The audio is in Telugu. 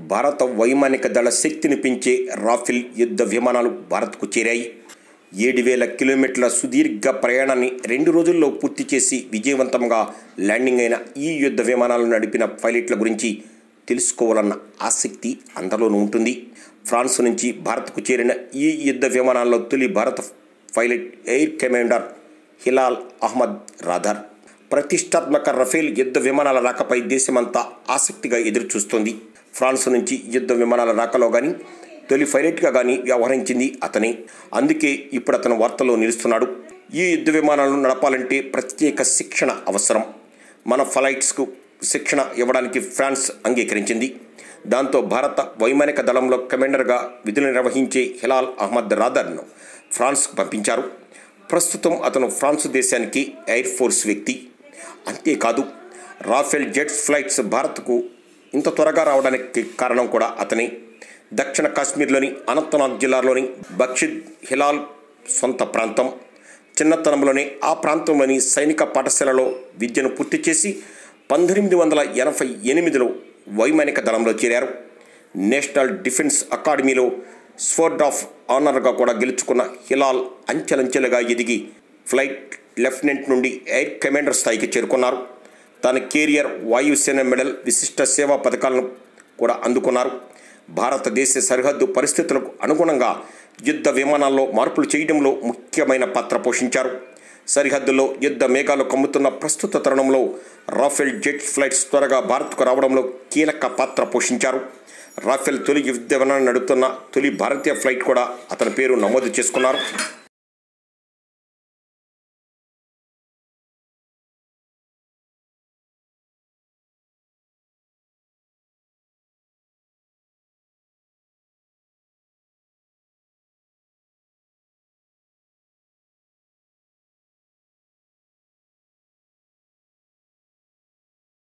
భారత వైమానిక దళ శక్తిని పెంచే రాఫెల్ యుద్ధ విమానాలు భారత్కు చేరాయి ఏడు వేల కిలోమీటర్ల సుదీర్ఘ ప్రయాణాన్ని రెండు రోజుల్లో పూర్తి చేసి విజయవంతంగా ల్యాండింగ్ అయిన ఈ యుద్ధ విమానాలను నడిపిన పైలట్ల గురించి తెలుసుకోవాలన్న ఆసక్తి అందరిలోనూ ఉంటుంది ఫ్రాన్స్ నుంచి భారత్కు చేరిన ఈ యుద్ధ విమానాల్లో తొలి భారత pilot air commander Hilal Ahmed Rather ప్రతిష్టాత్మక రఫేల్ యుద్ధ విమానాల రాకపై దేశమంతా ఆసక్తిగా ఎదురుచూస్తోంది ఫ్రాన్స్ నుంచి యుద్ధ విమానాల రాకలో కానీ తొలి పైలట్గా కానీ వ్యవహరించింది అతనే అందుకే ఇప్పుడు అతను వార్తల్లో నిలుస్తున్నాడు ఈ యుద్ధ విమానాలను నడపాలంటే ప్రత్యేక శిక్షణ అవసరం మన ఫ్లైట్స్కు శిక్షణ ఇవ్వడానికి ఫ్రాన్స్ అంగీకరించింది దాంతో భారత వైమానిక దళంలో కమాండర్గా విధులు నిర్వహించే హిలాల్ అహ్మద్ రాదర్ను ఫ్రాన్స్కు పంపించారు ప్రస్తుతం అతను ఫ్రాన్స్ దేశానికి ఎయిర్ ఫోర్స్ వ్యక్తి అంతేకాదు రాఫెల్ జెట్స్ ఫ్లైట్స్ భారత్కు ఇంత త్వరగా రావడానికి కారణం కూడా అతనే దక్షిణ కాశ్మీర్లోని అనంతనాగ్ జిల్లాలోని బక్షిద్ హిలాల్ సొంత ప్రాంతం చిన్నతనంలోనే ఆ ప్రాంతంలోని సైనిక పాఠశాలలో విద్యను పూర్తి చేసి పంతొమ్మిది వందల ఎనభై ఎనిమిదిలో వైమానిక దళంలో చేరారు నేషనల్ డిఫెన్స్ అకాడమీలో స్వర్డ్ ఆఫ్ ఆనర్గా కూడా గెలుచుకున్న హిలాల్ అంచెలంచెలుగా ఎదిగి ఫ్లైట్ లెఫ్టినెంట్ నుండి ఎయిర్ కమాండర్ స్థాయికి చేరుకున్నారు తన కెరియర్ వాయుసేన మెడల్ విశిష్ట సేవా పథకాలను కూడా అందుకున్నారు భారతదేశ సరిహద్దు పరిస్థితులకు అనుగుణంగా యుద్ధ విమానాల్లో మార్పులు చేయడంలో ముఖ్యమైన పాత్ర పోషించారు సరిహద్దులో యుద్ధ మేఘాలు కమ్ముతున్న ప్రస్తుత తరుణంలో రాఫెల్ జెట్ ఫ్లైట్స్ త్వరగా భారత్కు రావడంలో కీలక పాత్ర పోషించారు రాఫెల్ తొలి యుద్ధ విమానాన్ని నడుపుతున్న తొలి భారతీయ ఫ్లైట్ కూడా అతని పేరు నమోదు చేసుకున్నారు